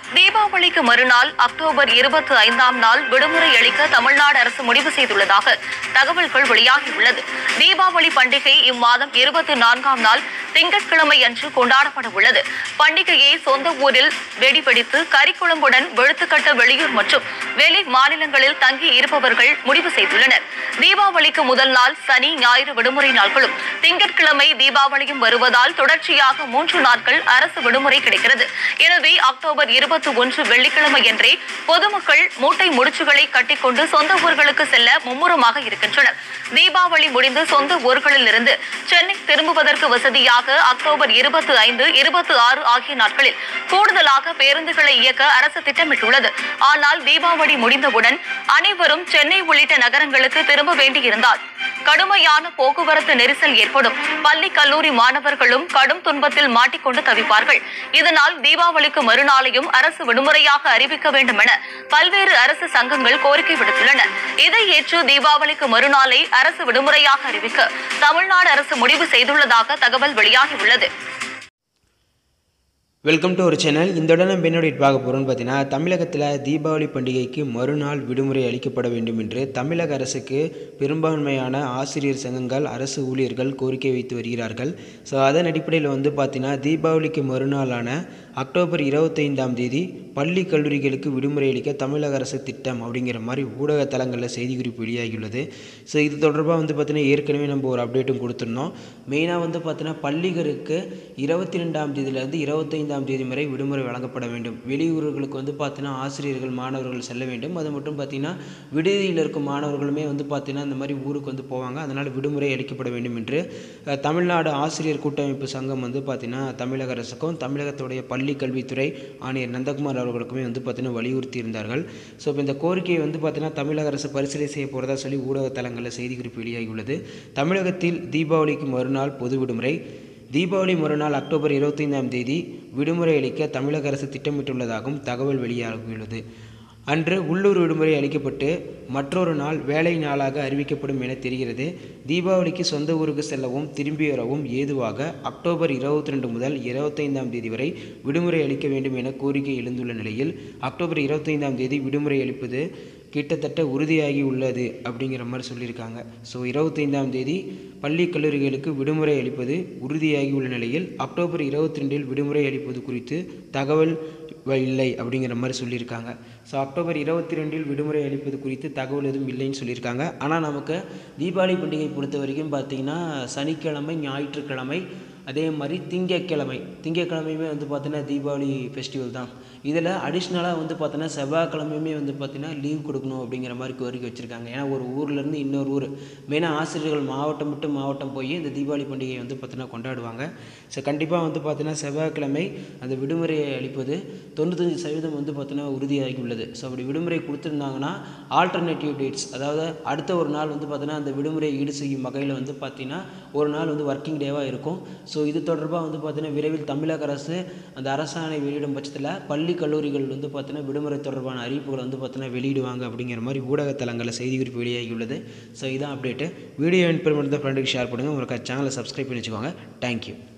தீபாவளிக்கு மறுநாள் அக்டோபர் இருபத்தி ஐந்தாம் நாள் விடுமுறை அளிக்க தமிழ்நாடு அரசு முடிவு செய்துள்ளதாக தகவல்கள் வெளியாகியுள்ளது தீபாவளி பண்டிகை இம்மாதம் இருபத்தி நான்காம் நாள் திங்கட்கிழமை அன்று கொண்டாடப்பட உள்ளது பண்டிகையை சொந்த ஊரில் வெடி வெடித்து கறிக்குழம்புடன் வெளுத்துக்கட்ட வெளியூர் மற்றும் வெளி மாநிலங்களில் தங்கி இருப்பவர்கள் முடிவு செய்துள்ளனர் தீபாவளிக்கு முதல் நாள் சனி ஞாயிறு விடுமுறை நாட்களும் திங்கட்கிழமை தீபாவளியும் வருவதால் தொடர்ச்சியாக மூன்று நாட்கள் அரசு விடுமுறை கிடைக்கிறது எனவே அக்டோபர் இருபத்தி ஒன்று வெள்ளிக்கிழமை என்றே பொதுமக்கள் மூட்டை முடிச்சுகளை கட்டிக்கொண்டு சொந்த ஊர்களுக்கு செல்ல மும்முரமாக இருக்கின்றனர் தீபாவளி முடிந்து சொந்த ஊர்களில் இருந்து சென்னை திரும்புவதற்கு வசதியாக அக்டோபர் இருபத்தி ஐந்து இருபத்தி ஆறு ஆகிய நாட்களில் கூடுதலாக பேருந்துகளை இயக்க அரசு திட்டமிட்டுள்ளது ஆனால் தீபாவளி முடிந்தவுடன் அனைவரும் சென்னை உள்ளிட்ட நகரங்களுக்கு திரும்ப வேண்டியிருந்தால் கடுமையான போக்குவரத்து நெரிசல் ஏற்படும் பள்ளி கல்லூரி மாணவர்களும் கடும் துன்பத்தில் மாட்டிக்கொண்டு தவிப்பார்கள் இதனால் தீபாவளிக்கு மறுநாளையும் அரசு விடுமுறையாக அறிவிக்க வேண்டும் என பல்வேறு அரசு சங்கங்கள் கோரிக்கை விடுத்துள்ளன இதை ஏற்று தீபாவளிக்கு மறுநாளை அரசு விடுமுறையாக அறிவிக்க தமிழ்நாடு அரசு முடிவு செய்துள்ளதாக தகவல் வெளியாகியுள்ளது வெல்கம் டு ஒரு சேனல் இந்த உடனே நம்ம என்ன update பார்க்க போகிறோம்னு பார்த்தீங்கன்னா தமிழகத்தில் தீபாவளி பண்டிகைக்கு மறுநாள் விடுமுறை அளிக்கப்பட வேண்டும் என்று தமிழக அரசுக்கு பெரும்பான்மையான ஆசிரியர் சங்கங்கள் அரசு ஊழியர்கள் கோரிக்கை வைத்து வருகிறார்கள் ஸோ அதன் அடிப்படையில் வந்து பார்த்தீங்கன்னா தீபாவளிக்கு மறுநாளான அக்டோபர் இருபத்தைந்தாம் தேதி பள்ளி கல்லூரிகளுக்கு விடுமுறை அளிக்க தமிழக அரசு திட்டம் அப்படிங்கிற மாதிரி ஊடக தளங்களில் செய்திக்குறிப்பு வெளியாகியுள்ளது ஸோ இது தொடர்பாக வந்து பார்த்தீங்கன்னா ஏற்கனவே நம்ம ஒரு அப்டேட்டும் கொடுத்துருந்தோம் மெயினாக வந்து பார்த்தீங்கன்னா பள்ளிகளுக்கு இருபத்தி ரெண்டாம் தேதியிலிருந்து இருபத்தைந்தாம் தேதி வரை விடுமுறை வழங்கப்பட வேண்டும் வெளியூர்களுக்கு வந்து பார்த்தீங்கன்னா ஆசிரியர்கள் மாணவர்கள் செல்ல வேண்டும் அது மட்டும் பார்த்தீங்கன்னா விடுதியில் இருக்கும் மாணவர்களுமே வந்து பார்த்தீங்கன்னா இந்த மாதிரி ஊருக்கு வந்து போவாங்க அதனால் விடுமுறை அளிக்கப்பட வேண்டும் என்று அஹ், தமிழ்நாடு ஆசிரியர் கூட்டமைப்பு சங்கம் வந்து பார்த்தீங்கன்னா தமிழக அரசுக்கும் தமிழகத்துடைய பள்ளி கல்வித்துறை ஆணையர் நந்தகுமார் அவர்களுக்குமே வந்து பார்த்தீங்கன்னா வலியுறுத்தி இருந்தார்கள் ஸோ இப்போ இந்த கோரிக்கையை வந்து பார்த்தீங்கன்னா தமிழக அரசு பரிசீலனை செய்ய போகிறதா சொல்லி ஊடக தளங்களில் செய்திக்குறிப்பு வெளியாகியுள்ளது தமிழகத்தில் தீபாவளிக்கு மறுநாள் பொது விடுமுறை தீபாவளி மறுநாள் அக்டோபர் இருபத்தைந்தாம் தேதி விடுமுறை அளிக்க தமிழக அரசு திட்டமிட்டுள்ளதாகவும் தகவல் வெளியாகியுள்ளது அன்று உள்ளூர் விடுமுறை அளிக்கப்பட்டு மற்றொரு நாள் வேலை நாளாக அறிவிக்கப்படும் என தெரிகிறது தீபாவளிக்கு சொந்த ஊருக்கு செல்லவும் திரும்பி வரவும் ஏதுவாக அக்டோபர் இருபத்தி ரெண்டு முதல் இருபத்தைந்தாம் தேதி வரை விடுமுறை அளிக்க வேண்டும் என கோரிக்கை எழுந்துள்ள நிலையில் அக்டோபர் இருபத்தைந்தாம் தேதி விடுமுறை அளிப்பது கிட்டத்தட்ட உறுதியாகி உள்ளது அப்படிங்கிற மாதிரி சொல்லியிருக்காங்க ஸோ இருபத்தைந்தாம் தேதி பள்ளி கல்லூரிகளுக்கு விடுமுறை அளிப்பது உறுதியாகி உள்ள நிலையில் அக்டோபர் இருபத்தி ரெண்டில் விடுமுறை அளிப்பது குறித்து தகவல் வ- இல்லை அப்படிங்கிற மாதிரி சொல்லியிருக்காங்க ஸோ அக்டோபர் இருபத்தி ரெண்டில் விடுமுறை அளிப்பது குறித்து தகவல் எதுவும் இல்லைன்னு சொல்லியிருக்காங்க ஆனால் நமக்கு தீபாவளி பண்டிகை பொறுத்த வரைக்கும் பார்த்திங்கன்னா சனிக்கிழமை ஞாயிற்றுக்கிழமை அதே மாதிரி திங்கட்கிழமை திங்கட்கிழமையுமே வந்து பார்த்தீங்கன்னா தீபாவளி ஃபெஸ்டிவல் தான் இதில் அடிஷ்னலாக வந்து பார்த்தீங்கன்னா செவ்வாய்க்கிழமையுமே வந்து பார்த்தீங்கன்னா லீவ் கொடுக்கணும் அப்படிங்கிற மாதிரி கோரிக்கை வச்சுருக்காங்க ஏன்னா ஒரு ஊர்லேருந்து இன்னொரு ஊர் மெயினாக ஆசிரியர்கள் மாவட்டம் விட்டு மாவட்டம் போய் இந்த தீபாவளி பண்டிகையை வந்து பார்த்தீங்கன்னா கொண்டாடுவாங்க ஸோ கண்டிப்பாக வந்து பார்த்தீங்கன்னா செவ்வாய்க்கிழமை அந்த விடுமுறையை அளிப்பது தொண்ணூத்தஞ்சு சதவீதம் வந்து பார்த்தீங்கன்னா உறுதியாகி உள்ளது ஸோ அப்படி விடுமுறை கொடுத்துருந்தாங்கன்னா ஆல்டர்னேட்டிவ் டேட்ஸ் அதாவது அடுத்த ஒரு நாள் வந்து பார்த்தீங்கன்னா அந்த விடுமுறையை ஈடு செய்யும் வகையில் வந்து பார்த்தீங்கன்னா ஒரு நாள் வந்து ஒர்க்கிங் டேவாக இருக்கும் ஸோ இது தொடர்பாக வந்து பார்த்தீங்கன்னா விரைவில் தமிழக அரசு அந்த அரசாணை வெளியிடும் பட்சத்தில் பள்ளி கல்லூரிகள் வந்து பார்த்தீங்கன்னா விடுமுறை தொடர்பான அறிவிப்புகளை வந்து பார்த்தீங்கன்னா வெளியிடுவாங்க அப்படிங்கிற மாதிரி ஊடக தளங்களில் செய்திக்குறிப்பு வெளியாகியுள்ளது ஸோ இதான் அப்டேட்டு வீடியோ இன்ஃபர்மேட் தான் ஃப்ரெண்டுக்கு ஷேர் பண்ணுங்கள் உங்களுக்கு சேனலை சப்ஸ்கிரைப் பண்ணி வச்சுக்கோங்க தேங்க்யூ